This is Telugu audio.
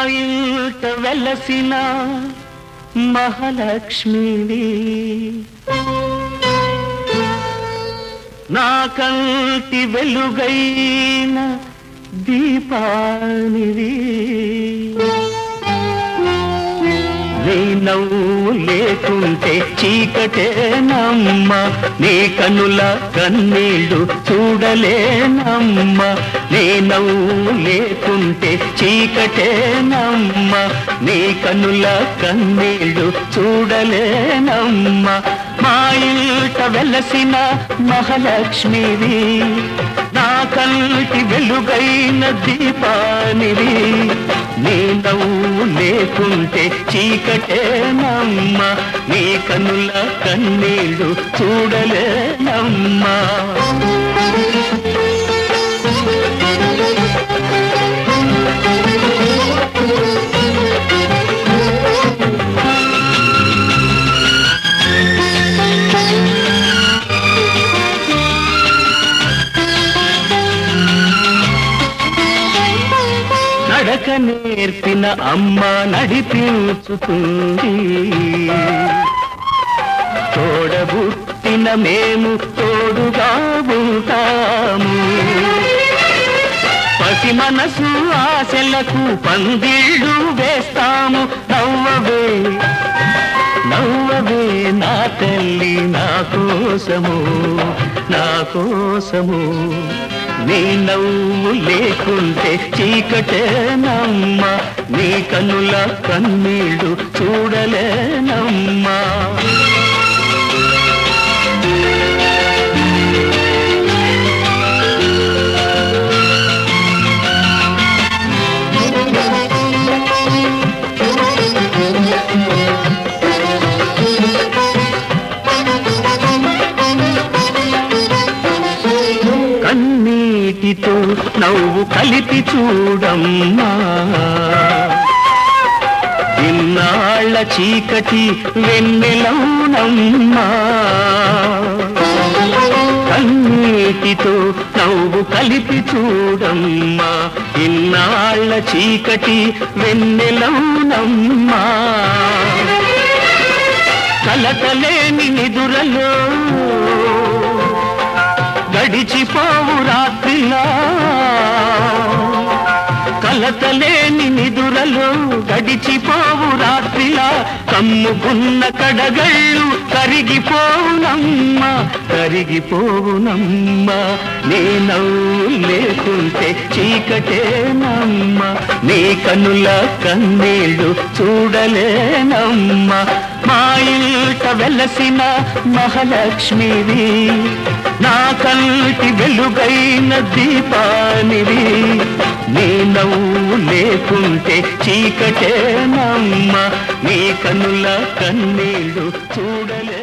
ఇంట వెలసిన మహాలక్ష్మివి నా కంటి వెలుగైన దీపానివి నీ నవ్వు లేకుంటే చీకటే నమ్మ నీ కనుల కన్నీళ్ళు చూడలేనమ్మ నీ నవ్వు లేకుంటే చీకటే నమ్మ నీ కనుల కన్నీళ్ళు చూడలేనమ్మ మా ఇంట వెలసిన మహాలక్ష్మివి నా కంటి వెలుగైన దీపానివి నీ నవ్వు లేకుంటే చీకటే నమ్మ నీ కనుల కన్నీళ్ళు చూడలేనమ్మా నడక నేర్పిన అమ్మ నడిపించుతుంది తోడబుట్టిన మేము తోడుగా ఉంటాము పసి మనసు ఆశలకు పందిళ్ళు వేస్తాము నవ్వవే నవ్వవే నా తల్లి నా కోసము నా కోసము నీ నవ్వు లేకుంటే చీకటే నమ్మ నీ కన్నుల కన్నీళ్ళు చూడలేనమ్మా కన్నీటితో నవ్వు కలిపి చూడమ్మా ఇన్నాళ్ళ చీకటి వెన్నెలవునమ్మా కన్నీటితో నవ్వు కలిపి చూడమ్మా ఇన్నాళ్ళ చీకటి వెన్నెలవునమ్మా కలకలేని నిదురలో గడిచిపోవు రాత్రిలా కలతలేని నిదురలో గడిచిపోవు రాత్రిలా కమ్ముకున్న కడగళ్ళు కరిగిపోవునమ్మ కరిగిపోవునమ్మ నీ నవ్వు లేకుంటే చీకటేనమ్మ నీ కనుల కన్నీళ్ళు చూడలేనమ్మ మా ఇంట వెలసిన మహాలక్ష్మివి నా కంటి వెలుగైన దీపానివి నీ నవ్వు లేకుంటే చీకటే నమ్మ నీ కనుల కన్నీళ్ళు చూడలే